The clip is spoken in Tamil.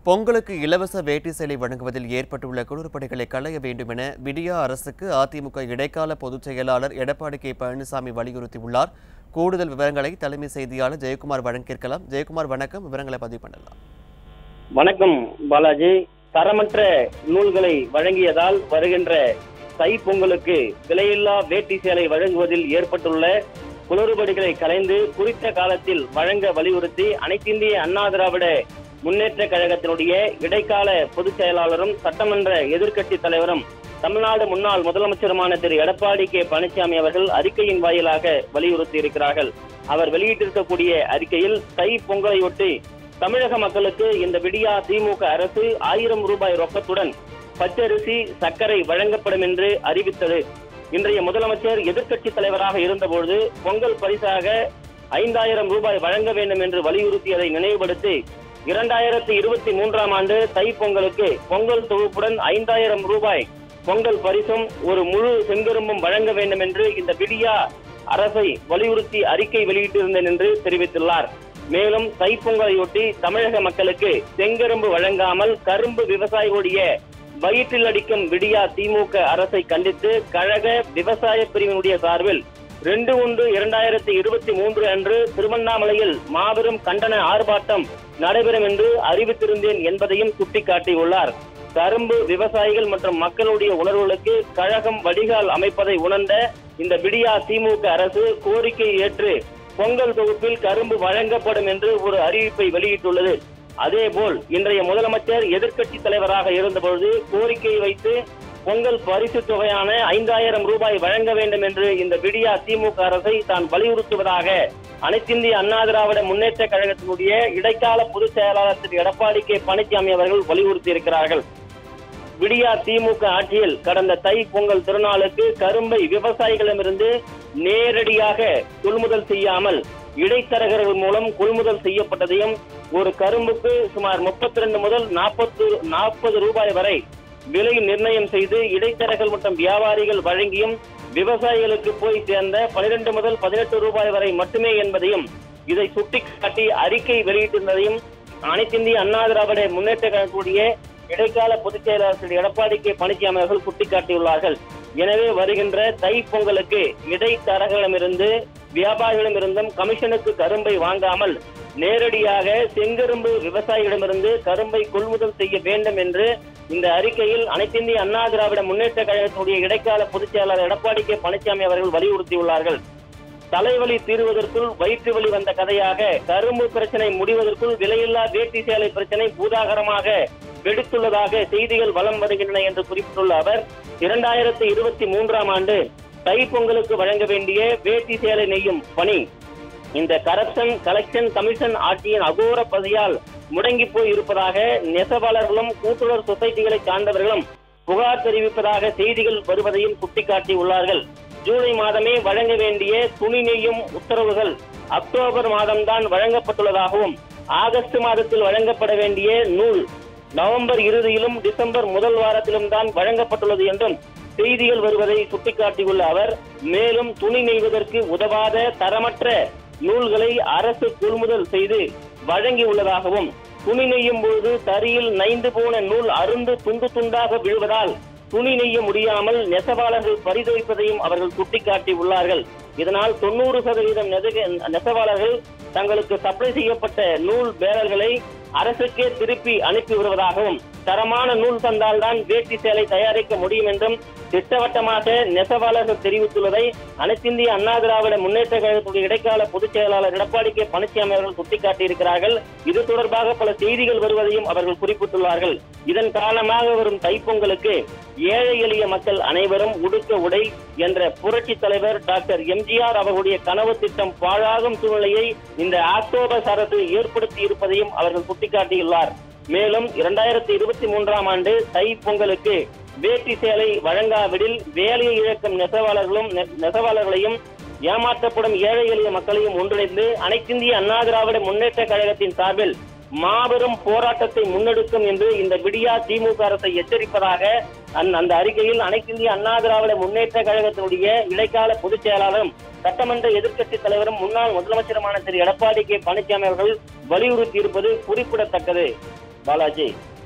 பொங்கலுக்கு இலவச வேட்டி சேலை வழங்குவதில் ஏற்பட்டுள்ள குளறுபடிகளை களைய வேண்டும் என விடியா அரசுக்கு அதிமுக இடைக்கால பொதுச் செயலாளர் எடப்பாடி கே பழனிசாமி வலியுறுத்தியுள்ளார் கூடுதல் விவரங்களை தலைமை செய்தியாளர் ஜெயக்குமார் வழங்க கேட்கலாம் ஜெயக்குமார் வணக்கம் விவரங்களை பதிவு பண்ணலாம் வணக்கம் பாலாஜி தரமற்ற நூல்களை வழங்கியதால் வருகின்ற தை பொங்கலுக்கு விலையில்லா வேட்டி சேலை வழங்குவதில் ஏற்பட்டுள்ள குளறுபடிகளை கலைந்து குறித்த காலத்தில் வழங்க வலியுறுத்தி அனைத்திந்திய அண்ணா திராவிட முன்னேற்ற கழகத்தினுடைய இடைக்கால பொதுச் செயலாளரும் சட்டமன்ற எதிர்க்கட்சி தலைவரும் தமிழ்நாடு முன்னாள் முதலமைச்சருமான திரு எடப்பாடி கே பழனிசாமி அவர்கள் அறிக்கையின் வாயிலாக வலியுறுத்தி இருக்கிறார்கள் அவர் வெளியிட்டிருக்கக்கூடிய அறிக்கையில் தை பொங்கலையொட்டி தமிழக மக்களுக்கு இந்த விடியா திமுக அரசு ஆயிரம் ரூபாய் ரொக்கத்துடன் பச்சரிசி சர்க்கரை வழங்கப்படும் என்று அறிவித்தது இன்றைய முதலமைச்சர் எதிர்க்கட்சி தலைவராக இருந்தபொழுது பொங்கல் பரிசாக ஐந்தாயிரம் ரூபாய் வழங்க வேண்டும் என்று வலியுறுத்தியதை நினைவுபடுத்தி இரண்டாயிரத்தி இருபத்தி மூன்றாம் ஆண்டு தை பொங்கலுக்கு பொங்கல் தொகுப்புடன் ஐந்தாயிரம் ரூபாய் பொங்கல் பரிசும் ஒரு முழு செங்கரும்பும் வழங்க வேண்டும் என்று இந்த விடியா அரசை வலியுறுத்தி அறிக்கை வெளியிட்டிருந்தேன் என்று தெரிவித்துள்ளார் மேலும் தைப்பொங்கலையொட்டி தமிழக மக்களுக்கு செங்கரும்பு வழங்காமல் கரும்பு விவசாயிகளுடைய வயிற்றில் அடிக்கும் விடியா திமுக அரசை கண்டித்து கழக விவசாய பிரிவினுடைய சார்பில் ரெண்டு ஒன்று இரண்டாயிரத்தி இருபத்தி மூன்று அன்று திருவண்ணாமலையில் மாபெரும் கண்டன ஆர்ப்பாட்டம் நடைபெறும் என்று அறிவித்திருந்தேன் என்பதையும் சுட்டிக்காட்டியுள்ளார் கரும்பு விவசாயிகள் மற்றும் மக்களுடைய உணர்வுகளுக்கு கழகம் வடிகால் அமைப்பதை உணர்ந்த இந்த விடியா திமுக அரசு கோரிக்கை ஏற்று பொங்கல் தொகுப்பில் கரும்பு வழங்கப்படும் என்று ஒரு அறிவிப்பை வெளியிட்டுள்ளது அதேபோல் இன்றைய முதலமைச்சர் எதிர்க்கட்சி தலைவராக இருந்தபொழுது கோரிக்கை வைத்து பொங்கல் பரிசு தொகையான ஐந்தாயிரம் ரூபாய் வழங்க வேண்டும் என்று இந்த விடியா திமுக அரசை தான் வலியுறுத்துவதாக அனைத்திந்திய அண்ணா திராவிட முன்னேற்ற கழகத்தினுடைய இடைக்கால பொதுச் செயலாளர் திரு எடப்பாடி கே பழனிசாமி அவர்கள் வலியுறுத்தி இருக்கிறார்கள் விடியா திமுக ஆட்சியில் கடந்த தை பொங்கல் திருநாளுக்கு கரும்பை விவசாயிகளிடமிருந்து நேரடியாக கொள்முதல் செய்யாமல் இடைத்தரகர்கள் மூலம் கொள்முதல் செய்யப்பட்டதையும் ஒரு கரும்புக்கு சுமார் முப்பத்தி ரெண்டு முதல் நாற்பத்து நாற்பது ரூபாய் வரை விலை நிர்ணயம் செய்து இடைத்தரகர்கள் மற்றும் வியாபாரிகள் வழங்கியும் விவசாயிகளுக்கு போய் சேர்ந்த பனிரெண்டு முதல் பதினெட்டு ரூபாய் வரை மட்டுமே என்பதையும் இதை சுட்டிக்காட்டி அறிக்கை வெளியிட்டிருந்ததையும் அனைத்திந்திய அண்ணா திராவிட முன்னேற்ற கழகத்துடைய இடைக்கால பொதுச் செயலாளர் திரு எடப்பாடி கே பழனிசாமி அவர்கள் சுட்டிக்காட்டியுள்ளார்கள் எனவே வருகின்ற தை பொங்கலுக்கு இடைத்தரகளிடமிருந்து வியாபாரிகளிடமிருந்தும் கமிஷனுக்கு கரும்பை வாங்காமல் நேரடியாக செங்கரும்பு விவசாயிகளிடமிருந்து கரும்பை கொள்முதல் செய்ய வேண்டும் என்று இந்த அறிக்கையில் அனைத்திந்திய அண்ணா திராவிட முன்னேற்ற கழகத்தினுடைய இடைக்கால பொதுச் செயலாளர் எடப்பாடி கே பழனிசாமி அவர்கள் வலியுறுத்தியுள்ளார்கள் தலைவலி தீர்வதற்குள் வயிற்று வலி வந்த கதையாக கரும்பு பிரச்சனை முடிவதற்குள் விலையில்லா வேட்டி சேலை பிரச்சனை பூதாகரமாக வெடித்துள்ளதாக செய்திகள் வலம் வருகின்றன என்று குறிப்பிட்டுள்ள அவர் இரண்டாயிரத்தி இருபத்தி மூன்றாம் ஆண்டு தை பொங்கலுக்கு வழங்க வேண்டிய வேட்டி சேலை நெய்யும் பணி இந்த கரப்ஷன் கலெக்ஷன் கமிஷன் ஆட்சியின் அகோர பசியால் முடங்கி போய் இருப்பதாக நெசவாளர்களும் கூட்டுறவு சொசைட்டிகளை சார்ந்தவர்களும் புகார் தெரிவிப்பதாக செய்திகள் வருவதையும் சுட்டிக்காட்டி உள்ளார்கள் ஜூலை மாதமே வழங்க வேண்டிய துணி நெய்யும் உத்தரவுகள் அக்டோபர் மாதம்தான் வழங்கப்பட்டுள்ளதாகவும் ஆகஸ்ட் மாதத்தில் வழங்கப்பட வேண்டிய நூல் நவம்பர் இறுதியிலும் டிசம்பர் முதல் வாரத்திலும் தான் வழங்கப்பட்டுள்ளது என்றும் செய்திகள் வருவதை சுட்டிக்காட்டியுள்ள அவர் மேலும் துணி நெய்வதற்கு உதவாத தரமற்ற நூல்களை அரசு கொள்முதல் செய்து வழங்கியுள்ளதாகவும் துணி நெய்யும் பொழுது தரியில் நைந்து போன நூல் அருந்து துண்டு துண்டாக விழுவதால் துணி நெய்ய முடியாமல் நெசவாளர்கள் பரிதவிப்பதையும் அவர்கள் சுட்டிக்காட்டி உள்ளார்கள் இதனால் தொண்ணூறு சதவீதம் நெசக- நெசவாளர்கள் தங்களுக்கு சப்ளை செய்யப்பட்ட நூல் பேரல்களை அரசுக்கே திருப்பி அனுப்பி வருவதாகவும் தரமான நூல் தந்தால்தான் வேட்டி சேலை தயாரிக்க முடியும் என்றும் திட்டவட்டமாக நெசவாளர்கள் தெரிவித்துள்ளதை அனைத்திந்திய அண்ணா திராவிட முன்னேற்ற கழகத்துடைய இடைக்கால பொதுச் செயலாளர் எடப்பாடி கே பழனிசாமி அவர்கள் சுட்டிக்காட்டியிருக்கிறார்கள் இது தொடர்பாக பல செய்திகள் வருவதையும் அவர்கள் குறிப்பிட்டுள்ளார்கள் இதன் காரணமாக வரும் தைப்பொங்கலுக்கு ஏழை எளிய மக்கள் அனைவரும் உடுக்க உடை என்ற புரட்சி தலைவர் டாக்டர் எம்ஜிஆர் அவர்களுடைய கனவு திட்டம் பாழாகும் சூழ்நிலையை இந்த அக்டோபர் அரசு ஏற்படுத்தி இருப்பதையும் அவர்கள் சுட்டிக்காட்டியுள்ளார் மேலும் இரண்டாயிரத்தி இருபத்தி மூன்றாம் ஆண்டு தை பொங்கலுக்கு வேட்டி சேலை வழங்காவிடில் வேலையை இழக்கும் நெசவாளர்களும் நெ- நெசவாளர்களையும் ஏமாற்றப்படும் ஏழை எளிய மக்களையும் ஒன்றிணைந்து அனைத்திந்திய அண்ணா திராவிட முன்னேற்ற கழகத்தின் சார்பில் மாபெரும் போராட்டத்தை முன்னெடுக்கும் என்று இந்த விடியா திமுக அரசை எச்சரிப்பதாக அந்த- அந்த அறிக்கையில் அனைத்திந்திய அண்ணா திராவிட முன்னேற்ற கழகத்தினுடைய இடைக்கால பொதுச் செயலாளரும் சட்டமன்ற எதிர்க்கட்சி தலைவரும் முன்னாள் முதலமைச்சருமான திரு எடப்பாடி கே பழனிசாமி அவர்கள் வலியுறுத்தி இருப்பது குறிப்பிடத்தக்கது பாலாஜி